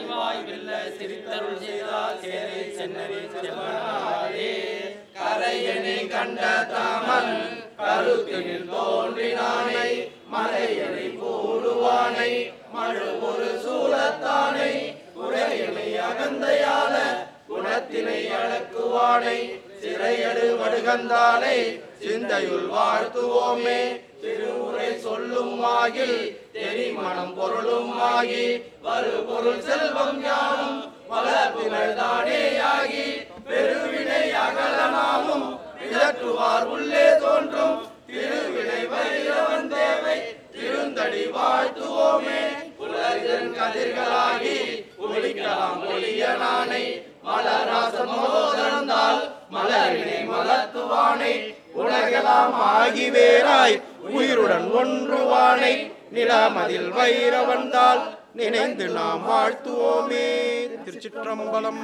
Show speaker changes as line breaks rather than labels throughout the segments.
செவ்வாய் வெல்ல சிரித்தருள் செய்தார் சேரை சென்னரி செல்வனாரே கரையணி கண்ட தாமன் கருத்தினில் தோன்றினானை மலையணி பூடுவானை மழு ஒரு சூலத்தானை குறையணி அகந்தையால குணத்தினை அடக்குவானை சிறையடு வடுகந்தானை சிந்தையுள் வாழ்த்துவோமே திருவுரை சொல்லும் ஆகில் தெரிமணம் பொருளும் ஆகி வரு பொருள் செல்வம் யாவும் வளர்ப்பினர்தானே ஆகி பெருவினை அகலமாகும் விதற்றுவார் உள்ளே தோன்றும் திருவினை வைரவன் தேவை திருந்தடி வாழ்த்துவோமே உலகின் கதிர்களாகி ஒளிக்கலாம் ஒளிய நானை மலராசம் மோதந்தால் மலரினை மலர்த்துவானை உலகெல்லாம் ஆகி வேறாய் உயிருடன் ஒன்றுவானை நிலமதில் வைரவந்தால் நினைந்து நாம் வாழ்த்துவோமே திருச்சிற்றம்பலம்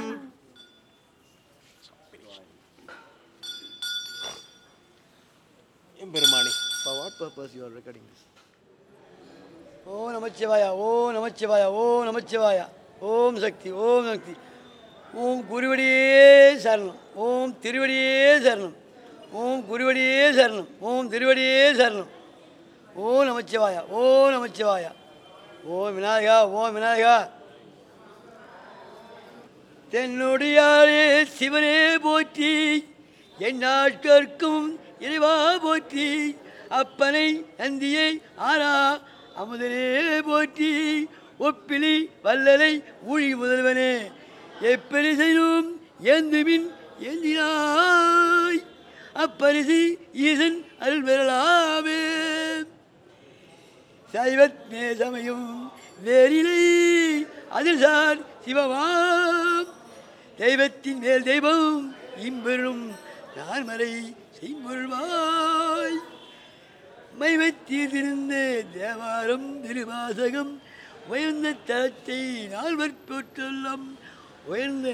எம்பெருமானி
For what purpose you are recording this? ஓ நமச்சிவாயா ஓ நமச்சிவாயா ஓ நமச்சிவாயா ஓம் சக்தி ஓம் சக்தி ஓம் குருவடியே சரணம் ஓம் திருவடியே சரணம் ஓம் குருவடியே சரணம் ஓம் திருவடியே சரணம் ஓ நமச்சிவாயா ஓ நமச்சிவாயா ஓ விநாயகா ஓ விநாயகா தென்னுடையாரே சிவனே போற்றி என் நாட்கற்கும் இறைவா போற்றி அப்பனை நந்தியை ஆரா அமுதனே போற்றி ஒப்பிலி வல்லலை ஊழி முதல்வனே எப்பரி செய்யும் ஏந்துமின் ஏந்தினாய் அப்பரிசு ஈசன் அருள் பெறலாமே சைவத் மேசமையும் வேறிலை அதில் சார் சிவமாம் தெய்வத்தின் மேல் தெய்வம் இம்பெரும் நான்மறை செய்முருள்வாய் மைவத்தீர்ந்திருந்த தேவாரம் திருவாசகம் உயர்ந்த தலத்தை நால்வர் போற்றெல்லாம் உயர்ந்த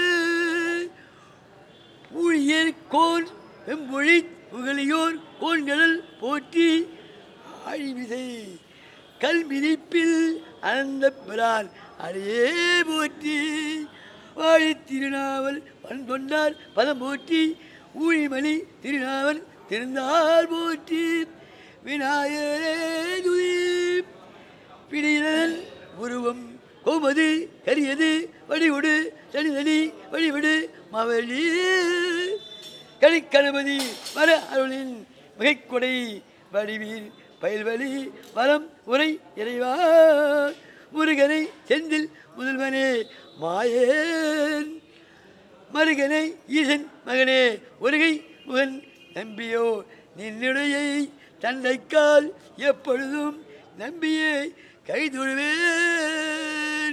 ஊழியர் கோன் வெம்பொழி புகழியோர் கோன்கடல் போற்றி ஆழிமிசை கல்மிதிப்பில் அனந்த பிரான் அடையே போற்றி வாழி திருநாவல் வன்கொண்டார் பதம் போற்றி ஊழிமணி திருநாவல் திருந்தால் போற்றி விநாயகரே துதி பிடிதல் உருவம் கோமது கரியது வடிவுடு தனிதனி வழிவிடு மவழி கணிக்கணபதி வர அருளின் மிகைக்கொடை வடிவீர் பயில்வழி வரம் உரை இறைவா முருகனை செந்தில் முதல்வனே மாயேன் மருகனை ஈசன் மகனே ஒருகை முகன் நம்பியோ நின்னுடைய தந்தைக்கால் எப்பொழுதும் நம்பியே கைதொழுவேன்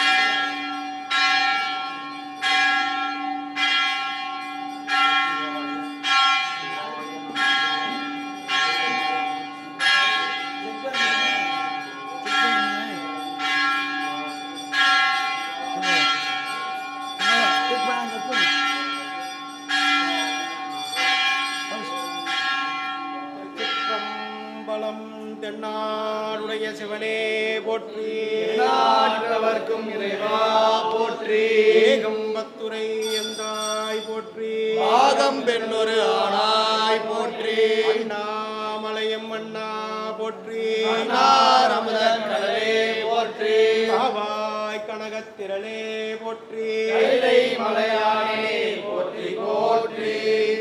சிற்றம்பலம் தென்னாடுடைய சிவனே போற்றி
நாட்டவர்க்கும் இறைவா போற்றி
ஏகம்பத்துரை எந்தாய் போற்றி
பாகம் பெண்ணொரு ஆனாய் போற்றி
அண்ணாமலையம் அண்ணா போற்றி
அன்னாரமுதன் கடலே போற்றி
காவாய் கனகத்திரளே போற்றி
கைலை மலையானே போற்றி போற்றி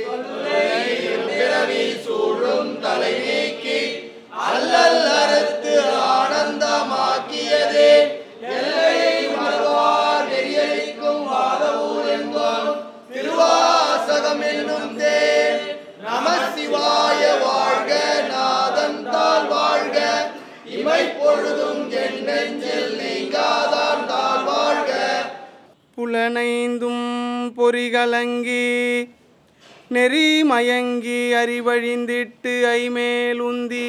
பிறவி சூழும் தலை நீக்கி அல்லல் அறுத்து ஆனந்தமாக்கியதே எல்லையை மறவார் நெறியளிக்கும் வாதவூர் என்போம் திருவாசகம் என்னும் தேன் நம சிவாய வாழ்க நாதன் தாழ் வாழ்க இமை பொழுதும் என் நெஞ்சில் நீங்காதான் தாழ் வாழ்க
புலனைந்தும் பொறிகலங்கி நெறி மயங்கி அறிவழிந்திட்டு ஐமேலுந்தி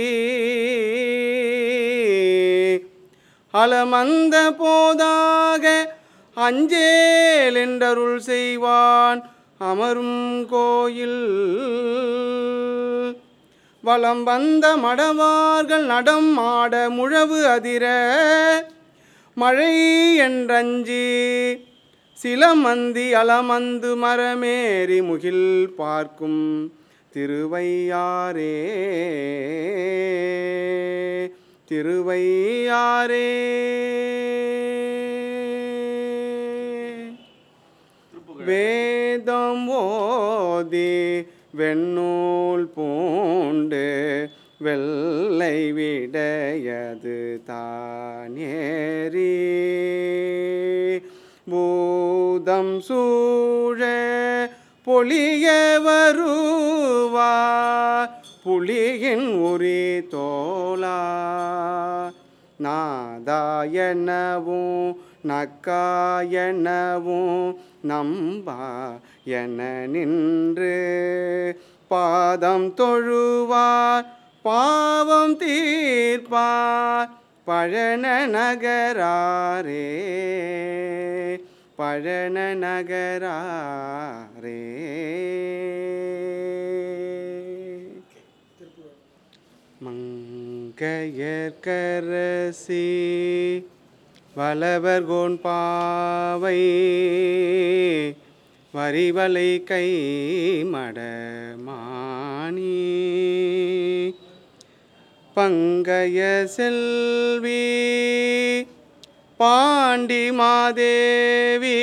அலமந்த போதாக அஞ்சேல் என்றருள் செய்வான் அமரும் கோயில் வலம் வந்த மடவார்கள் நடம் ஆட முழவு அதிர மழை என்றஞ்சி சிலமந்தி அலமந்து மரமேறி முகில் பார்க்கும் திருவையாரே திருவையாரே வேதம் ஓதி வெண்ணூல் பூண்டு வெள்ளை விடையது தானேறி பூதம் சூழ பொழிய வருவார் புலியின் உரி தோலா நாதாயனவும் நக்காயனவும் நம்பா என நின்று பாதம் தொழுவார் பாவம் தீர்ப்பார் பழன நகராரே பழன நகராரே மங்கையர்கரசி வளவர்கோன் பாவை வரிவலை கை மடமானி பங்கைய செல்வி பாண்டி மாதேவி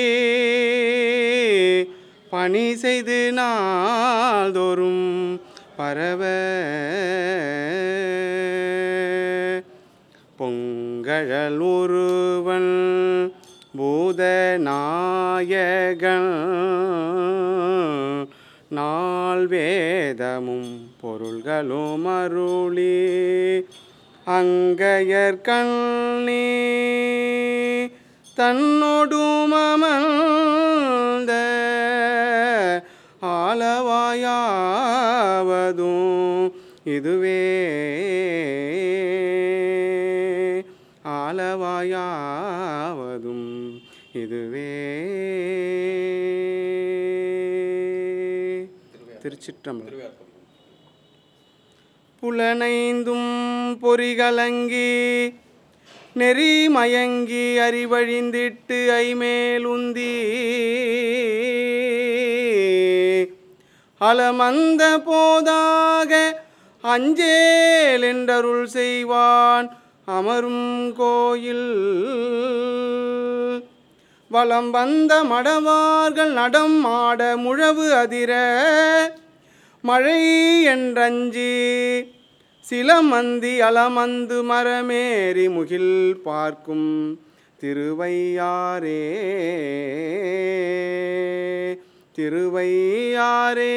பணி செய்து நாள்தோறும் பரவ பொங்கழல் ஒருவன் பூதநாயகன் நாள் வேதமும் பொருள்களும் அருளி அங்கையர்கண்ணி தன்னொடும் அமர்ந்த ஆலவாயாவதும் இதுவே ஆலவாயாவதும் இதுவே திருச்சிற்றம்பலம் புலனைந்தும் பொறிகலங்கி நெறி மயங்கி அறிவழிந்திட்டு ஐமேலுந்தி அலமந்த போதாக அஞ்சேல் என்றருள் செய்வான் அமரும் கோயில் வலம் வந்த மடவார்கள் நடம் ஆட முழவு அதிர மழை என்றஞ்சி சிலமந்தி அலமந்து மரமேறி முகில் பார்க்கும் திருவையாரே திருவையாரே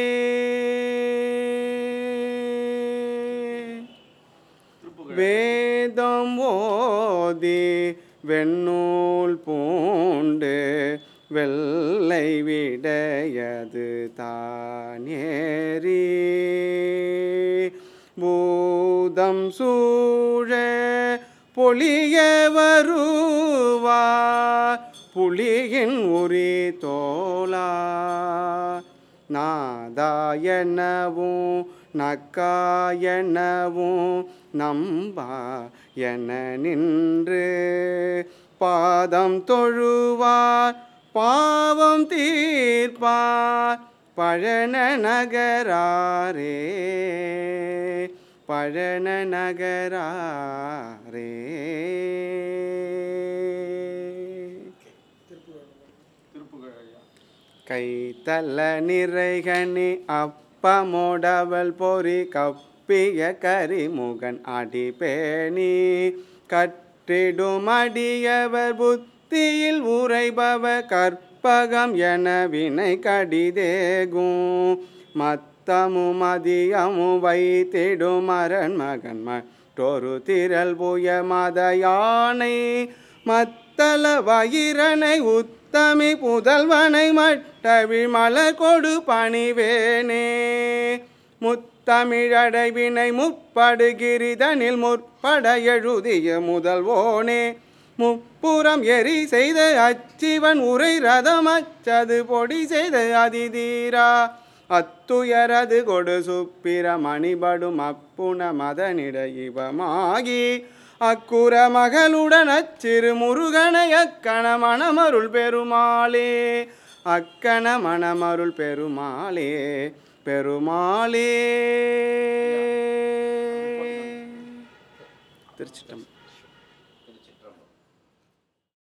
வேதம் ஓதி வெண்ணூல் பூண்டு வெள்ளை விடையது தானேறி பூதம் சூழ பொழிய வருவார் புலியின் உரி தோலா நாதாயனவும் நக்காயனவும் நம்பா என நின்று பாதம் தொழுவார் பாவம் தீர்ப்பார் பழன நகராரே பழன நகராரே கைத்தல நிறைகனி அப்பமோடவள் பொறி கப்பிய கரிமுகன் அடிபேணி கற்றிடும் அடியவர் புத்தியில் உரைபவ கற்பகம் என வினை கடிதேகும் மத்தமு மதியமு வைத்திடும் அரண் மகன் மற்றொரு திரள் புய மத யானை மத்தள வயிரனை உத்தமி புதல்வனை மட்டவிழ் மலர் கொடு பணிவேனே முத்தமிழடைவினை முற்படுகிரிதனில் முற்பட எழுதிய முதல்வோனே முப்புறம் எரி செய்த அச்சிவன் உரை ரதம் அச்சது பொடி செய்த அதிதீரா அத்துயரது கொடு சுப்பிர மணிபடும் அப்புன மதனிட இவமாகி அக்குற மகளுடன் அச்சிறு முருகனை அக்கண மணமருள் பெருமாளே அக்கண மணமருள் பெருமாளே பெருமாளே திருச்சிட்டம்